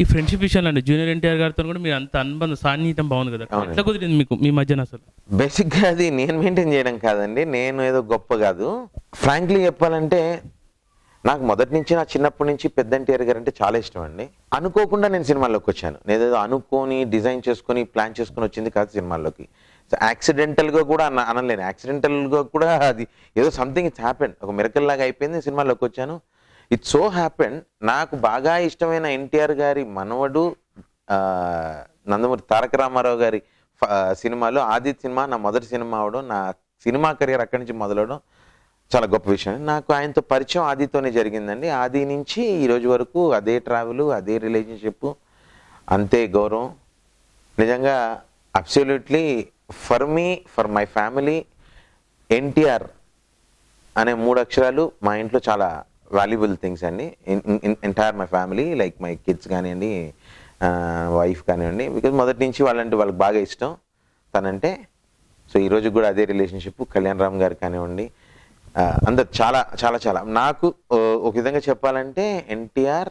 ఈ ఫ్రెండ్షిప్ విషయంలో అండి జూనియర్ ఎన్టీఆర్ గారితో కూడా మీరు అంత అనుబంధం సాన్నిహితం బాగుంది కదా అవునండి. ఎట్లా కుదిరింది మీకు మీ మధ్యన అసలు బేసిక్గా అది నేను మెయింటైన్ చేయడం కాదండి నేను ఏదో గొప్ప కాదు ఫ్రాంక్లీ చెప్పాలంటే నాకు మొదటి నుంచి నా చిన్నప్పటి నుంచి పెద్ద ఎన్టీఆర్ గారు అంటే చాలా ఇష్టం అండి అనుకోకుండా నేను సినిమాల్లోకి వచ్చాను నేను ఏదో అనుకోని డిజైన్ చేసుకొని ప్లాన్ చేసుకొని వచ్చింది కాదు సినిమాల్లోకి సో యాక్సిడెంటల్గా కూడా అన అనలేను యాక్సిడెంటల్గా కూడా అది ఏదో సంథింగ్ ఇట్స్ హ్యాపెన్ ఒక మిరకల్ లాగా అయిపోయింది నేను సినిమాలోకి వచ్చాను ఇట్ సో హ్యాపెన్ నాకు బాగా ఇష్టమైన ఎన్టీఆర్ గారి మనవడు ఆ, నందమూరి తారక రామారావు గారి ఫ- సినిమాలో ఆది సినిమా నా మొదటి సినిమా అవడం నా సినిమా కెరియర్ అక్కడి నుంచి మొదలవడం చాలా గొప్ప విషయం నాకు ఆయనతో పరిచయం ఆదితోనే జరిగిందండి ఆది నుంచి ఈ రోజు వరకు అదే ట్రావెల్ అదే రిలేషన్షిప్ అంతే గౌరవం నిజంగా absolutely for me for my family NTR అనే మూడు అక్షరాలు మా ఇంట్లో చాలా వాల్యుబుల్ థింగ్స్ అండి entire my family like my kids కానివ్వండి వైఫ్ కానివ్వండి బికాజ్ మొదటి నుంచి వాళ్ళంటే వాళ్ళకి బాగా ఇష్టం తనంటే సో ఈ రోజు కూడా అదే రిలేషన్షిప్ కళ్యాణ్ రామ్ గారు కానివ్వండి ఆ, అందరు చాలా చాలా చాలా నాకు ఓ, ఒక విధంగా చెప్పాలంటే ఎన్టీఆర్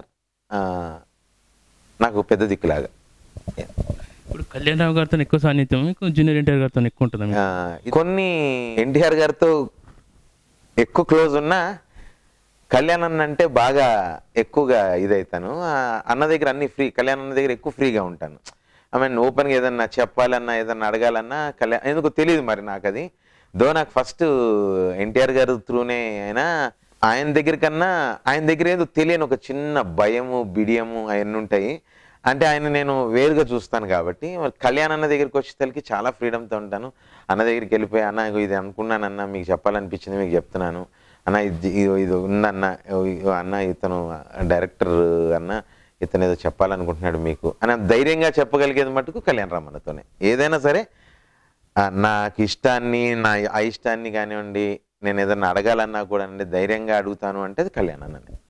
నాకు పెద్ద దిక్కులాగా ఇప్పుడు కళ్యాణ్ రావు గారితో ఎక్కువ సాన్నిహిత్యం మీకు జూనియర్ ఎన్టీఆర్ గారితో ఎక్కువ ఉంటుందా మీకు? ఆ, కొన్ని ఎన్టీఆర్ గారితో ఎక్కువ క్లోజ్ ఉన్నా కళ్యాణ్ అన్న అంటే బాగా ఎక్కువగా ఇదైతాను ఆ, అన్న దగ్గర అన్ని ఫ్రీ కళ్యాణ్ అన్న దగ్గర ఎక్కువ ఫ్రీగా ఉంటాను ఐ మీన్ ఓపెన్గా ఏదన్నా చెప్పాలన్నా ఏదన్నా అడగాలన్నా కళ్యాణ్ ఎందుకు తెలియదు మరి నాకు అది దో నాకు ఫస్ట్ ఎన్టీఆర్ గారు త్రూనే అయినా ఆయన దగ్గర కన్నా ఆయన దగ్గర ఏదో తెలియని ఒక చిన్న భయము బిడియము అవన్నీ ఉంటాయి అంటే ఆయన నేను వేరుగా చూస్తాను కాబట్టి మరి కళ్యాణ్ అన్న దగ్గరికి వచ్చేసరికి చాలా ఫ్రీడమ్తో ఉంటాను అన్న దగ్గరికి వెళ్ళిపోయి అన్న ఇగో ఇది అనుకున్నానన్న మీకు చెప్పాలనిపించింది మీకు చెప్తున్నాను అన్న ఇది ఇది ఇది ఉందన్న ఇగో అన్న ఇతను డైరెక్టర్ అన్న ఇతను ఏదో చెప్పాలనుకుంటున్నాడు మీకు అని ధైర్యంగా చెప్పగలిగేది మటుకు కళ్యాణ్ రామన్నతోనే ఏదైనా సరే ఆ, నాకు ఇష్టాన్ని నా అయిష్టాన్ని కానివ్వండి నేను ఏదైనా అడగాలన్నా కూడా ధైర్యంగా అడుగుతాను అంటే అది కళ్యాణ్ అన్ననే